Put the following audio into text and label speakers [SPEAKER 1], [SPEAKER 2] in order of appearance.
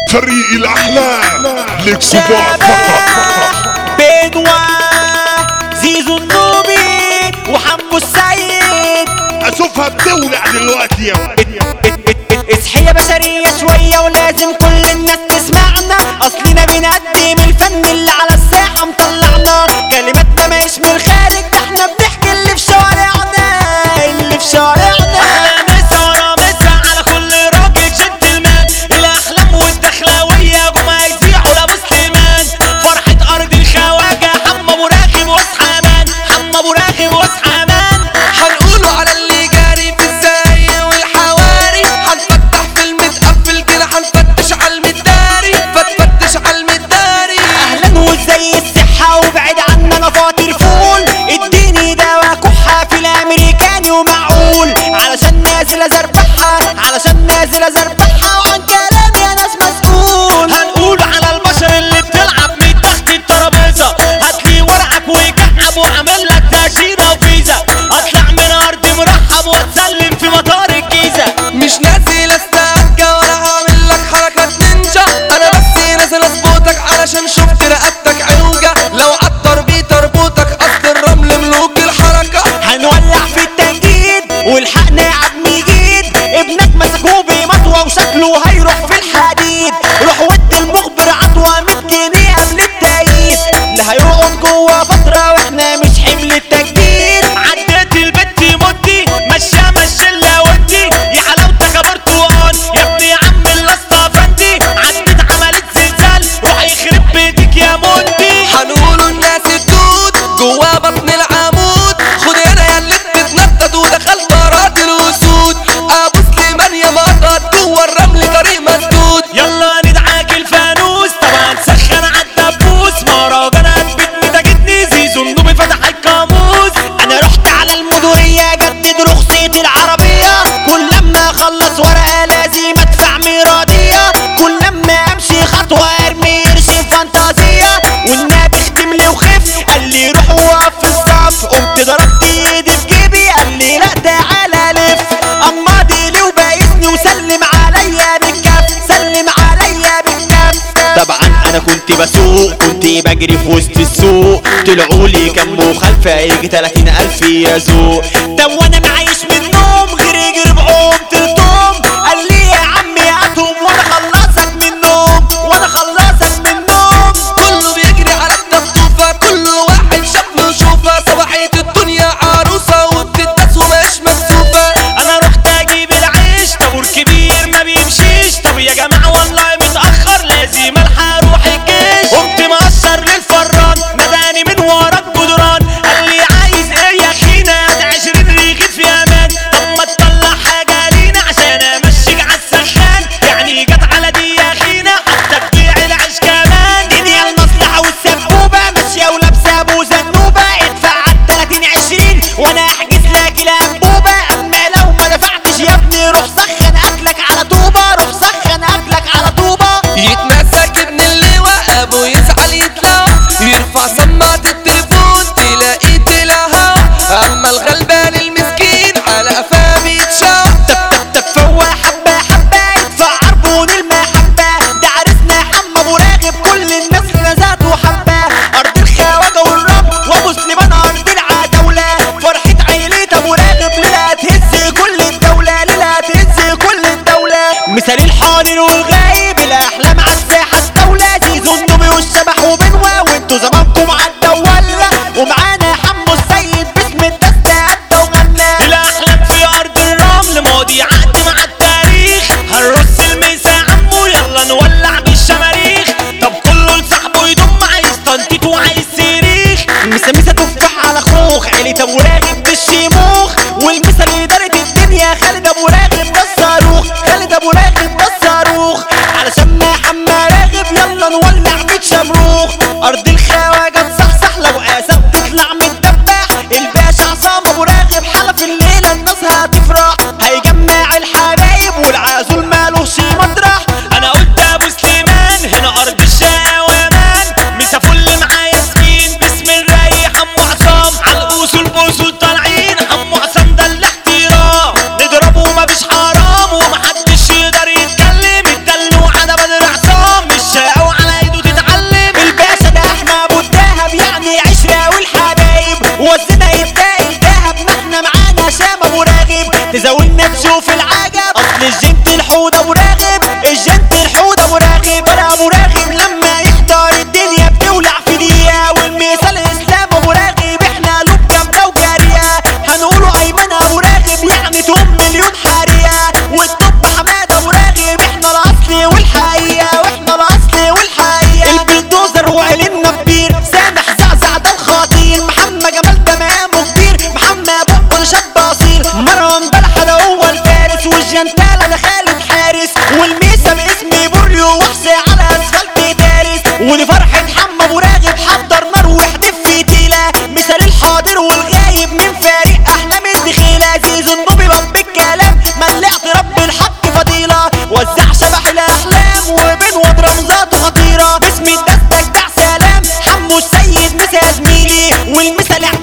[SPEAKER 1] طريق الاحلام لك صباع فقط
[SPEAKER 2] شباب بنوا زيزو النوبي وحمو السيد
[SPEAKER 1] اشوفها بتولع دلوقتي يا
[SPEAKER 2] اصحي يا بشرية شوية ولازم كل الناس تسمعنا اصلنا بنقدم الفن اللي على الساحة مطلعنا كلماتنا مش من الخارج ده احنا بنحكي اللي في شوارعنا اللي في شوارعنا
[SPEAKER 3] مسا ورا مسا على كل راجل جنتلمان الاحلام والدخلاويه جم هيزيحوا لابو سليمان فرحه ارض الخواجه حمى ابو راغب واصحى حمى ابو راغب واصحى
[SPEAKER 4] هنقوله على اللي جاري في الزاي والحواري هنفتح في المتقفل كده هنفتش على المداري فتفتش على المداري
[SPEAKER 2] اهلا وازاي الصحة وبعد عننا فاطر فول اديني دوا كحة في الامريكاني ومعقول علشان نازل ازربحها علشان نازل ازربحها وعن كلامي يا ناس مسؤول
[SPEAKER 3] هنقول على البشر اللي بتلعب من تحت الترابيزه هاتلي ورقك وكعب واعمل لك تاشيره وفيزا اطلع من ارض مرحب واتسلم في مطار الجيزه
[SPEAKER 4] مش نازل استعجى ولا هعمل لك حركات نينجا انا بس نازل اظبطك علشان شفت رقبتك عوجة لو عطر بيه تربطك اصل الرمل ملوك الحركة
[SPEAKER 2] هنولع في التنجيد والحقنا يا عم جيد ابنك مسكوه بمطوة وشكله هيروح في الحديد روح ود المخبر عطوة 100 جنيه قبل التأييد لا هيقعد جوه فترة واحنا مش حمل التجديد
[SPEAKER 3] عديت البت مدي مشى مشى الا ودي يا حلاوتك يا برتقال يا ابني يا عم الاسطى فندي عدت عملت زلزال روح يخرب بيتك يا مندي
[SPEAKER 4] هنقولوا الناس الدود جوا بطن العمود خد هنا يا اللي بتتنطط ودخلت ارض الاسود ابو سليمان يا مقط جوا الرمل طريق مسدود
[SPEAKER 3] يلا ندعاك الفانوس طبعا سخن عالدبوس مهرجانات بتمتجدني زيزو النوبي فتح القاموس
[SPEAKER 2] انا رحت على المدورية جدد رخصتي العربية كل لما اخلص ورقة لازم ادفع ميرادية كل لما امشي خطوة ارمي قرش في فانتازية والنبي اختم لي وخف قال لي روح وقف في الصف قمت ضربت ايدي في جيبي قال لي لا تعالى لف اما لي وبايسني وسلم عليا بالكف سلم عليا بالكف طبعا انا كنت بسوق كنت بجري في وسط السوق طلعوا لي كم مخالفة يجي 30 الف يا ذوق طب وانا معيش من النوم غير يجري بعوم تلتوم قال لي يا عمي هاتهم وانا خلصك من النوم وانا خلصك من النوم
[SPEAKER 4] كله بيجري على التفتوفة كل واحد شاف له شوفة صباحية الدنيا عروسة وبتدس ومش مكسوفة
[SPEAKER 3] انا رحت اجيب العيش طابور كبير ما بيمشيش طب يا جماعه والله متاخر لازم الحق اروح الجيش قمت مقشر للفران نداني من ورا الجدران قال لي عايز ايه يا خينا عشرين رغيف يا مان طب ما تطلع حاجه لينا عشان امشيك عالسخان يعني جت على دي يا خينا حتى تبيع العيش كمان
[SPEAKER 2] دنيا المصلحة والسبوبة ماشية ولابسة ابو زنوبة ادفع على 30 20 وانا احجز لك الانبوبة اما لو ما دفعتش يا ابني روح سخن اكلك على طوبة روح سخن اكلك على طوبة
[SPEAKER 4] يتمسك ابن اللواء ابو يزعل يتلوى يرفع سماعة التليفون تلاقيه طلع هوا اما الغلبان المسكين على قفاه بيتشوى
[SPEAKER 2] تب تب تب فوا حبة حبة يدفع عربون المحبة ده عرسنا حمى ابو راغب كل الناس نزاته حبة ارض الخواجة والرب وابو سليمان ارض العتاولة فرحة عيلة ابو راغب ليلة تهز كل الدولة ليلة تهز كل الدولة مثال الحاضر والغايب الاحلام عالساحة الدولة زيزو النوبي والشبح وبنوة وانتوا زمانكم عالدولة ومعانا حمو السيد باسم الدستة أدى وغنى
[SPEAKER 3] الاحلام في ارض الرمل ماضي عقد مع التاريخ هنرص الميسا عمو يلا نولع بالشماريخ طب كله لصاحبه يضم عايز تنطيط وعايز صريخ
[SPEAKER 2] مسا مسا تفاح على خوخ عيلة ابو راغب بالشيموخ والمسا لإدارة الدنيا خالد ابو راغب ده الصاروخ خالد ابو راغب ده الصاروخ علشان ما حما راغب يلا نولع بيت شمروخ ارض الخواجة تصحصح لو قاسم تطلع من الدباح الباشا عصام ابو راغب حلف الليلة الناس هتفرح هيجمع الحبايب والعازول مالوش مطرح
[SPEAKER 3] انا قلت ابو سليمان هنا ارض الشقا وامان مسا فل معايا سكين باسم الرايق عمو عصام على الاصول بوسو
[SPEAKER 2] وتشوف العجب اصل الجنت الحوض ابو راغب الجنت الحوض ابو راغب انا ابو راغب لما يحضر الدنيا بتولع في دقيقه والمثال اسلام ابو راغب احنا قلوب جامده وجاريه هنقوله ايمن ابو راغب يعني تقوم مليون حاريه والطب حماد ابو راغب احنا الاصل والحقيقه واحنا الاصل والحقيقه البلدوزر وعلينا كبير سامح زعزع ده الخطير محمد جمال ده مقامه كبير محمد بقه شاب اصيل مروان بلحة ده هو الفارس والجنتالة ده خالد حارس والميسة باسم بوريو وحسي على اسفلت دارس ودي فرحة حمى ابو راغب حضر نار واحدف في تيلة مثال الحاضر والغايب من فارق احلام الدخيلة زيزو النوبي رب الكلام ملعت رب الحق فضيلة وزع شبح الاحلام وبين واد رمزاته خطيرة باسم الدستك دع سلام حمو السيد مسا زميلي والمثل